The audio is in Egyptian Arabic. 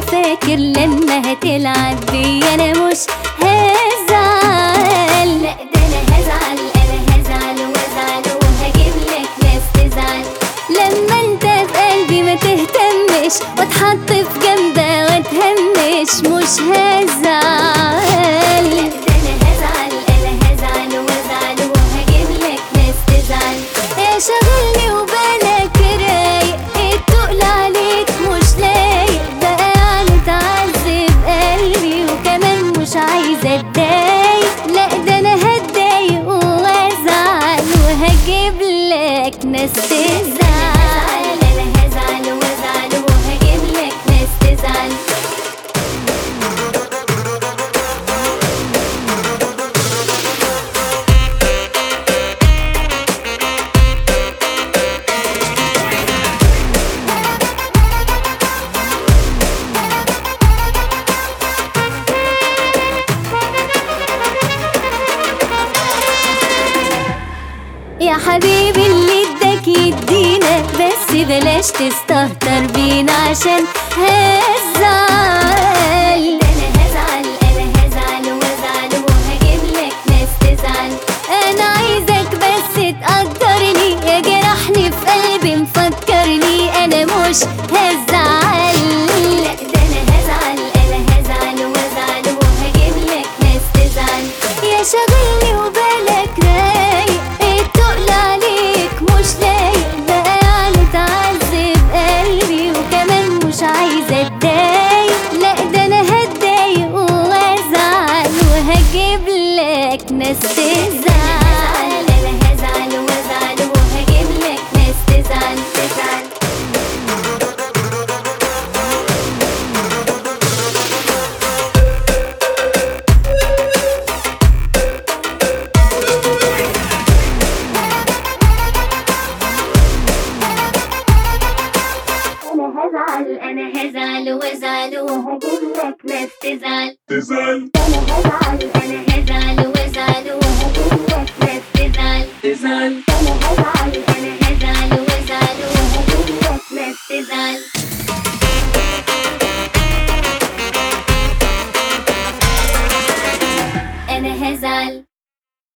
فاكر لما هتلعب بي انا مش هزعل لا ده انا هزعل انا هزعل وازعل وهجيب لك ناس تزعل لما انت في قلبي ما تهتمش واتحط في جنبه واتهمش مش هزعل لا ده انا هزعل انا هزعل وازعل وهجيب لك ناس تزعل يا شاغلني وبالك رايق التقل عليك مش لايق بقى يعني تعذب قلبي وكمان مش عايزه اتضايق لا ده انا هتضايق وازعل وهجيب لك ناس تزعل انا هزعل وازعل وهجيب لك ناس تزعل يا حبيبي اللي اداك يدينا بس بلاش تستهتر بينا عشان هزعل انا هزعل انا هزعل وازعل وهجيب لك ناس تزعل انا عايزك بس تقدرني يا جرحني في قلبي مفكرني انا مش هزعل لا ده انا هزعل انا هزعل وازعل وهجيب لك ناس تزعل يا شاغلني وبالك رايق التقل عليك مش لايق بقى يعني تعذب قلبي وكمان مش عايزه اتضايق لا ده انا هتضايق وازعل وهجيب لك ناس تزعل انا هزعل وازعل وهجيب لك ناس تزعل تزعل انا هزعل انا هزعل وازعل وهجيب لك ناس تزعل تزعل انا هزعل انا هزعل وازعل وهجيب لك ناس تزعل تزعل انا هزعل